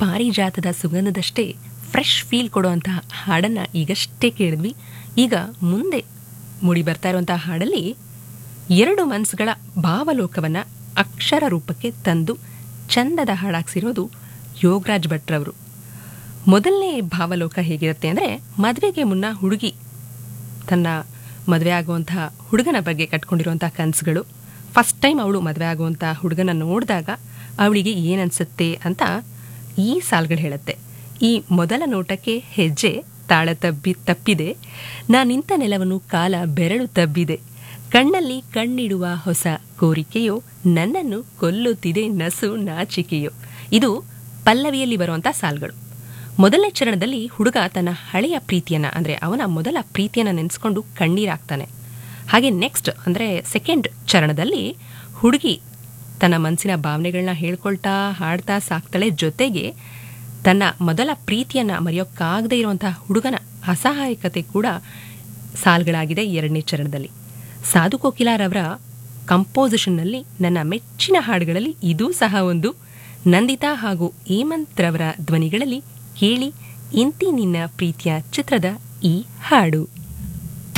ಪಾರಿಜಾತದ ಸುಗಂಧದಷ್ಟೇ fresh feel ಕೊಡುವಂತಹ ಹಾಡನ್ನು ಈಗಷ್ಟೇ ಕೇಳಿದ್ವಿ ಈಗ ಮುಂದೆ ಮೂಡಿ ಬರ್ತಾ ಇರುವಂತಹ ಹಾಡಲ್ಲಿ ಎರಡು ಮನಸ್ಸುಗಳ ಭಾವಲೋಕವನ್ನು ಅಕ್ಷರ ರೂಪಕ್ಕೆ ತಂದು ಚಂದದ ಹಾಡಾಕ್ಸಿರೋದು ಯೋಗರಾಜ್ ಭಟ್ರವರು ಮೊದಲನೇ ಭಾವಲೋಕ ಹೇಗಿರುತ್ತೆ ಅಂದರೆ ಮದುವೆಗೆ ಮುನ್ನ ಹುಡುಗಿ ತನ್ನ ಮದುವೆ ಆಗುವಂತಹ ಹುಡುಗನ ಬಗ್ಗೆ ಕಟ್ಕೊಂಡಿರುವಂತಹ ಕನಸುಗಳು ಫಸ್ಟ್ ಟೈಮ್ ಅವಳು ಮದುವೆ ಆಗುವಂಥ ಹುಡುಗನ ನೋಡಿದಾಗ ಅವಳಿಗೆ ಏನನ್ಸುತ್ತೆ ಅಂತ ಈ ಸಾಲ್ಗಳು ಹೇಳುತ್ತೆ ಈ ಮೊದಲ ನೋಟಕ್ಕೆ ಹೆಜ್ಜೆ ತಾಳ ತಬ್ಬಿ ತಪ್ಪಿದೆ ನಾ ನಿಂತ ನೆಲವನ್ನು ಕಾಲ ಬೆರಳು ತಬ್ಬಿದೆ ಕಣ್ಣಲ್ಲಿ ಕಣ್ಣಿಡುವ ಹೊಸ ಕೋರಿಕೆಯೋ ನನ್ನನ್ನು ಕೊಲ್ಲುತ್ತಿದೆ ನಸು ನಾಚಿಕೆಯೋ ಇದು ಪಲ್ಲವಿಯಲ್ಲಿ ಬರುವಂಥ ಸಾಲ್ಗಳು ಮೊದಲನೇ ಚರಣದಲ್ಲಿ ಹುಡುಗ ತನ್ನ ಹಳೆಯ ಪ್ರೀತಿಯನ್ನ ಅಂದರೆ ಅವನ ಮೊದಲ ಪ್ರೀತಿಯನ್ನ ನೆನೆಸ್ಕೊಂಡು ಕಣ್ಣೀರಾಗ್ತಾನೆ ಹಾಗೆ ನೆಕ್ಸ್ಟ್ ಅಂದರೆ ಸೆಕೆಂಡ್ ಚರಣದಲ್ಲಿ ಹುಡುಗಿ ತನ್ನ ಮನಸ್ಸಿನ ಭಾವನೆಗಳನ್ನ ಹೇಳ್ಕೊಳ್ತಾ ಹಾಡ್ತಾ ಸಾಕ್ತಾಳೆ ಜೊತೆಗೆ ತನ್ನ ಮೊದಲ ಪ್ರೀತಿಯನ್ನ ಮರೆಯೋಕ್ಕಾಗದೇ ಇರುವಂತಹ ಹುಡುಗನ ಅಸಹಾಯಕತೆ ಕೂಡ ಸಾಲ್ಗಳಾಗಿದೆ ಎರಡನೇ ಚರಣದಲ್ಲಿ ಸಾಧು ಕೋಕಿಲಾರವರ ಕಂಪೋಸಿಷನ್ನಲ್ಲಿ ನನ್ನ ಮೆಚ್ಚಿನ ಹಾಡುಗಳಲ್ಲಿ ಇದೂ ಸಹ ಒಂದು ನಂದಿತಾ ಹಾಗೂ ಹೇಮಂತ್ ರವರ ಧ್ವನಿಗಳಲ್ಲಿ ಕೇಳಿ ಇಂತಿ ನಿನ್ನ ಪ್ರೀತಿಯ ಚಿತ್ರದ ಈ ಹಾಡು